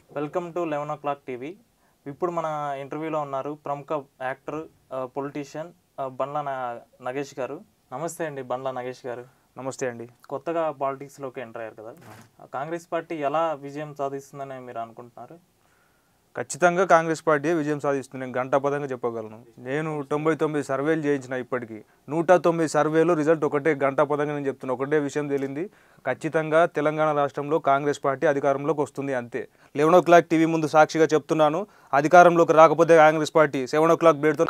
Welcome to eleven o'clock TV ఇప్పుడు మన ఇంటర్వ్యూలో ఉన్నారు ప్రముఖ యాక్టర్ పొలిటీషియన్ బండ్ల నా- నగేష్ గారు నమస్తే అండి బండ్ల నగేష్ గారు నమస్తే అండి కొత్తగా పాలిటిక్స్లోకి ఎంటర్ అయ్యారు కదా కాంగ్రెస్ పార్టీ ఎలా విజయం సాధిస్తుందని మీరు అనుకుంటున్నారు ఖచ్చితంగా కాంగ్రెస్ పార్టీ విజయం సాధిస్తుంది నేను గంటాపదంగా చెప్పగలను నేను తొంభై తొమ్మిది సర్వేలు చేయించిన ఇప్పటికి నూట తొమ్మిది సర్వేలు రిజల్ట్ ఒకటే గంటాపదంగా నేను చెప్తున్నా ఒకటే విషయం తేలింది ఖచ్చితంగా తెలంగాణ రాష్ట్రంలో కాంగ్రెస్ పార్టీ అధికారంలోకి వస్తుంది అంతే లెవెన్ ఓ క్లాక్ టీవీ ముందు సాక్షిగా చెప్తున్నాను అధికారంలోకి రాకపోతే Congress party seven o'clock బ్లేడ్తో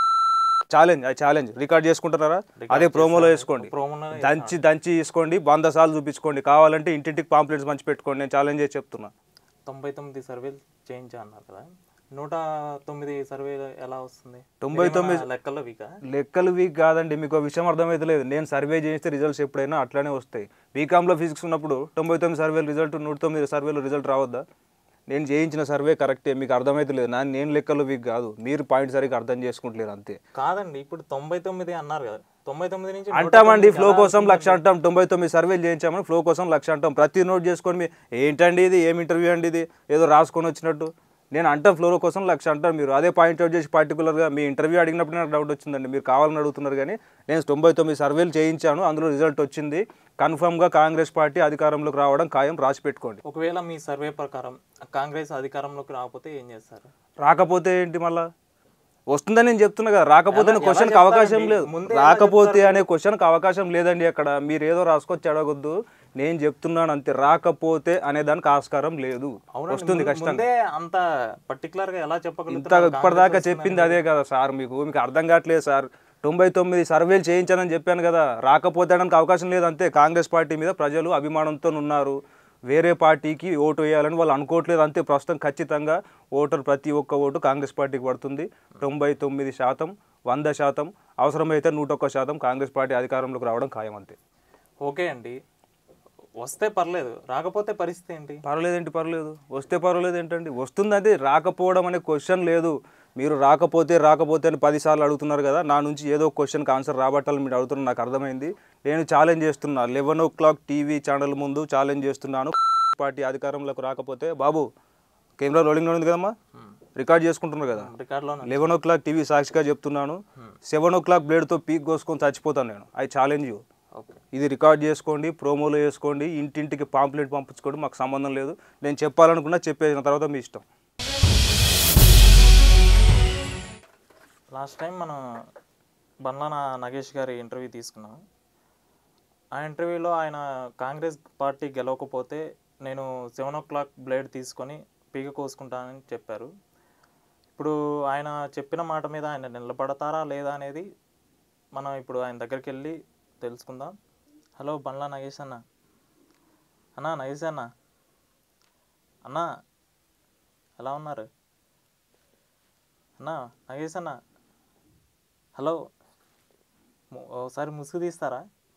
ఛాలెంజ్ అది ఛాలెంజ్ రికార్డ్ చేసుకుంటున్నారా అదే ప్రోమోలో వేసుకోండి ప్రోమోలో దంచి దంచి తీసుకోండి వంద సార్లు చూపించుకోండి కావాలంటే ఇంటింటికి పాంప్లెట్స్ పంచి పెట్టుకోండి నేను ఛాలెంజ్ చేసి చెప్తున్నా తొంభై తొమ్మిది సర్వేలు చేయించా అన్నారు కదా నూట తొమ్మిది సర్వేలు ఎలా వస్తుంది తొంభై మీరేమన్నా లెక్కల్లో వీకా లెక్కలు వీక్ కాదండి మీకు ఒక విషయం అర్థమవుతలేదు నేను సర్వే చేస్తే రిజల్ట్స్ ఎప్పుడైనా అట్లానే వస్తాయి బీకామ్లో ఫిజిక్స్ ఉన్నప్పుడు తొంభై తొమ్మిది సర్వేలు రిజల్ట్ నూట తొమ్మిది సర్వేలు రిజల్ట్ రావద్దా నేను చేయించిన సర్వే కరెక్టే మీకు అర్థమవుతలేదు నా నేను లెక్కలు వీక్ కాదు మీరు పాయింట్ సరిగ్గా అర్థం చేసుకుంటలేరు అంతే కాదండి ఇప్పుడు తొంభై తొమ్మిది అన్నారు కదా తొంభై తొమ్మిది నుంచి నూట అంటామండి తొమ్మిది ఫ్లో ఎలా కోసం లక్ష అంటాం తొంభై తొమ్మిది సర్వేలు చేయించామని ఫ్లో కోసం లక్ష అంటాం ప్రతి నోట్ చేసుకొని మీ ఏంటండి ఇది ఏం ఇంటర్వ్యూ అండి ఇది ఏదో రాసుకొని వచ్చినట్టు నేను అంటాం ఫ్లో కోసం లక్ష అంటాం మీరు అదే పాయింట్ అవుట్ చేసి పర్టికులర్గా మీ ఇంటర్వ్యూ అడిగినప్పుడు నాకు డౌట్ వచ్చిందండి మీరు కావాలని అడుగుతున్నారు కానీ నేను తొంభై తొమ్మిది సర్వేలు చేయించాను అందులో రిజల్ట్ వచ్చింది కన్ఫర్మ్గా కాంగ్రెస్ పార్టీ అధికారంలోకి రావడం ఖాయం రాసి పెట్టుకోండి ఒకవేళ మీ సర్వే ప్రకారం కాంగ్రెస్ అధికారంలోకి రాకపోతే ఏం చేస్తారు రాకపోతే ఏంటి మళ్ళా వస్తుందని నేను చెప్తున్నా కదా రాకపోతే ఎలా- క్వశ్చన్కి ఎలా అవకాశం చెప్తారండి? లేదు ముందే ఎలా రాకపోతే అనే క్వశ్చన్కి అవకాశం లేదండి అక్కడ మీరు ఏదో రాసుకొచ్చి అడగొద్దు నేను చెప్తున్నాను అంతే రాకపోతే అనే దానికి ఆస్కారం లేదు అవునండి, వస్తుంది ముందు- ఖచ్చితంగా ముందే అంత పర్టికులర్ గా ఎలా ఇంత చెప్పగలుగుతారు ఇప్పటిదాకా చెప్పింది అదే కదా సార్ మీకు మీకు అర్థం కావట్లేదు సార్ తొంభై తొమ్మిది సర్వేలు చేయించానని చెప్పాను కదా రాకపోతే అనడానికి అవకాశం లేదు అంతే కాంగ్రెస్ పార్టీ మీద ప్రజలు అభిమానంతో ఉన్నారు వేరే పార్టీకి ఓటు వేయాలని వాళ్ళు అనుకోవట్లేదు అంతే ప్రస్తుతం ఖచ్చితంగా ఓటర్ ప్రతి ఒక్క ఓటు కాంగ్రెస్ పార్టీకి పడుతుంది తొంభై తొమ్మిది శాతం వంద శాతం అవసరమైతే నూట ఒక్క శాతం కాంగ్రెస్ పార్టీ అధికారంలోకి రావడం ఖాయం అంతే ఓకే అండి వస్తే పర్లేదు రాకపోతే పరిస్థితి ఏంటి పర్వాలేదేంటి పర్లేదు వస్తే పర్వాలేదు ఏంటండి వస్తుంది అది రాకపోవడం అనే క్వశ్చన్ లేదు మీరు రాకపోతే రాకపోతే అని పదిసార్లు అడుగుతున్నారు కదా నా నుంచి ఏదో క్వశ్చన్కి ఆన్సర్ రాబట్టాలని మీరు అడుగుతున్నారు నాకు అర్థమైంది నేను ఛాలెంజ్ చేస్తున్నా eleven o'clock TV channel ముందు ఛాలెంజ్ చేస్తున్నాను పార్టీ అధికారంలోకి రాకపోతే బాబు కెమెరా రోలింగ్లో ఉంది కదమ్మా రికార్డ్ చేసుకుంటున్నారు కదా రికార్డులో లెవెన్ ఓ క్లాక్ టీవీ సాక్షిగా చెప్తున్నాను సెవెన్ ఓ క్లాక్ బ్లేడ్తో పీక్ కోసుకొని చచ్చిపోతాను నేను ఐ ఛాలెంజ్ యూ ఓకే ఇది రికార్డ్ చేసుకోండి ప్రోమోలో వేసుకోండి ఇంటింటికి పాంప్లెట్ పంపించుకోండి మాకు సంబంధం లేదు నేను చెప్పాలనుకున్నా చెప్పేసిన తర్వాత మీ ఇష్టం లాస్ట్ టైం మనం బండ్ల నగేష్ గారి ఇంటర్వ్యూ తీసుకున్నాం ఆ ఇంటర్వ్యూలో ఆయన కాంగ్రెస్ పార్టీ గెలవకపోతే నేను సెవెన్ ఓ క్లాక్ బ్లేడ్ తీసుకొని పీక కోసుకుంటానని చెప్పారు ఇప్పుడు ఆయన చెప్పిన మాట మీద ఆయన నిలబడతారా లేదా అనేది మనం ఇప్పుడు ఆయన దగ్గరికి వెళ్ళి తెలుసుకుందాం హలో బండ్ల నగేష్ అన్న అన్నా నగేష్ అన్న అన్నా ఎలా ఉన్నారు అన్నా నగేష్ అన్న హలో ము- ఒకసారి ముసుగు తీస్తారా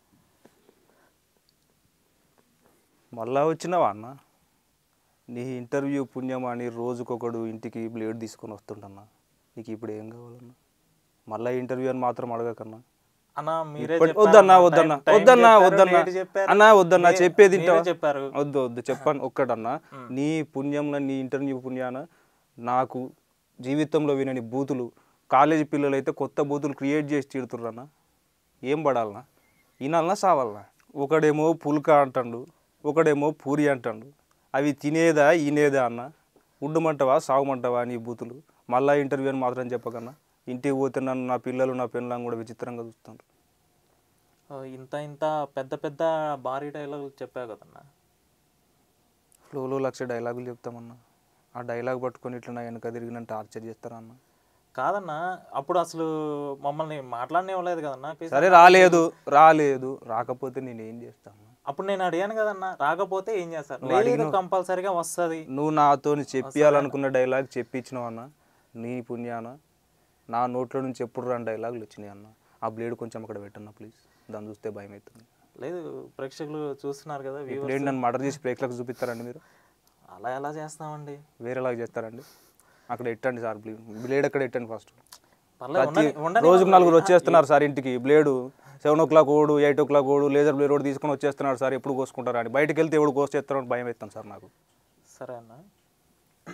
మళ్ళా వచ్చినావా అన్న నీ ఇంటర్వ్యూ పుణ్యమా అని రోజుకొకడు ఇంటికి బ్లేడ్ తీసుకొని వస్తుంటన్నా నీకు ఇప్పుడు ఏం కావాలన్నా మళ్ళా ఇంటర్వ్యూ అని మాత్రం అడగకన్నా అన్న మీరే ఇప్పటి- చెప్పారు వద్దన్నా అన్న, వద్దన్నా టైం- టైం వద్దన్నా చెప్పారు, వద్దన్నా డేట్ చెప్పారు. అన్నా వద్దన్నా మీ- చెప్పేది మీరే వింటావా? చెప్పారు వద్దు వద్దు చెప్పాను ఒక్కటన్నా నీ పుణ్యంలో నీ ఇంటర్వ్యూ పుణ్యాన నాకు జీవితంలో వినని బూతులు కాలేజీ పిల్లలు అయితే కొత్త బూతులు క్రియేట్ చేసి తిడుతుర్రన్నా ఏం పడాలనా వినాలనా సావాలనా ఒకడేమో పుల్క అంటాడు ఒకడేమో పూరి అంటాడు అవి తినేదా ఈనేదా అన్న ఉడ్డుమంటవా సాగుమంటవా నీ బూతులు మళ్ళా ఇంటర్వ్యూ అని మాత్రం చెప్పకన్నా ఇంటికి పోతే నన్ను నా పిల్లలు నా పిల్లలను కూడా విచిత్రంగా చూస్తారు ఆ, ఇంత ఇంత పెద్ద పెద్ద భారీ డైలాగులు చెప్పావు కదన్నా ఫ్లోలో లక్ష డైలాగులు చెప్తామన్నా ఆ డైలాగ్ పట్టుకొని ఇట్లా నా వెనక తిరిగి నన్ను టార్చర్ చేస్తారా అన్న కాదన్నా అప్పుడు అసలు మమ్మల్ని మాట్లాడనివ్వలేదు కదన్నా సరే రాలేదు రాలేదు రాకపోతే నేను ఏం చేస్తాను అప్పుడు నేను అడిగాను కదన్నా రాకపోతే ఏం చేస్తారు లేదు కంపల్సరీగా వస్తుంది నువ్వు నాతో చెప్పియాలనుకున్న డైలాగ్ చెప్పించినావు అన్న నీ పుణ్యాన నా నోట్లో నుంచి ఎప్పుడు రాని డైలాగులు వచ్చినాయి అన్న ఆ బ్లేడ్ కొంచెం అక్కడ పెట్టన్న ప్లీజ్ దాన్ని చూస్తే భయం అవుతుంది లేదు ప్రేక్షకులు చూస్తున్నారు కదా viewers. బ్లేడ్ నన్ను మర్డర్ చేసి ప్రేక్షకులకు చూపిస్తారండి మీరు అలా ఎలా చేస్తామండి వేరేలాగా చేస్తారండి అక్కడ ఎట్టండి సార్ బ్లేడ్ బ్లేడ్ అక్కడ ఎట్టండి ఫస్ట్ పర్లేదు ఉండని- ఉండని రోజుకు నలుగురు వచ్చేస్తున్నారు సార్ ఇంటికి బ్లేడు సెవెన్ ఓ క్లాక్ ఓడు ఎయిట్ ఓ క్లాక్ ఓడు లేజర్ బ్లేడ్ ఓడు తీసుకొని వచ్చేస్తున్నారు సార్ ఎప్పుడు కోసుకుంటారా అని బయటకు వెళ్తే ఎవడు కోసేస్తారో అని భయం అవుతాను సార్ నాకు సరే అన్న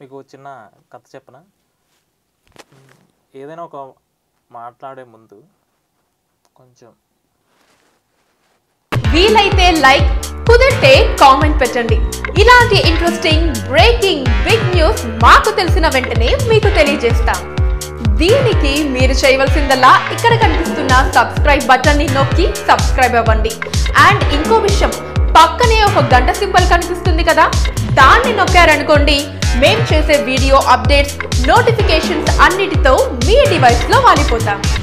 మీకు చిన్న కథ చెప్పనా మ్, ఏదైనా ఒక మాట్లాడే ముందు కొంచెం వీలైతే లైక్ కుదిరితే కామెంట్ పెట్టండి ఇలాంటి ఇంట్రెస్టింగ్ బ్రేకింగ్ బిగ్ న్యూస్ మాకు తెలిసిన వెంటనే మీకు తెలియజేస్తాం దీనికి మీరు చేయవలసిందల్లా ఇక్కడ కనిపిస్తున్న సబ్స్క్రైబ్ బటన్ ని నొక్కి సబ్స్క్రైబ్ అవ్వండి అండ్ ఇంకో విషయం పక్కనే ఒక గంట సింబల్ కనిపిస్తుంది కదా దాన్ని నొక్కారనుకోండి మేం చేసే వీడియో అప్డేట్స్ నోటిఫికేషన్స్ అన్నిటితో మీ డివైస్ లో వాలిపోతాం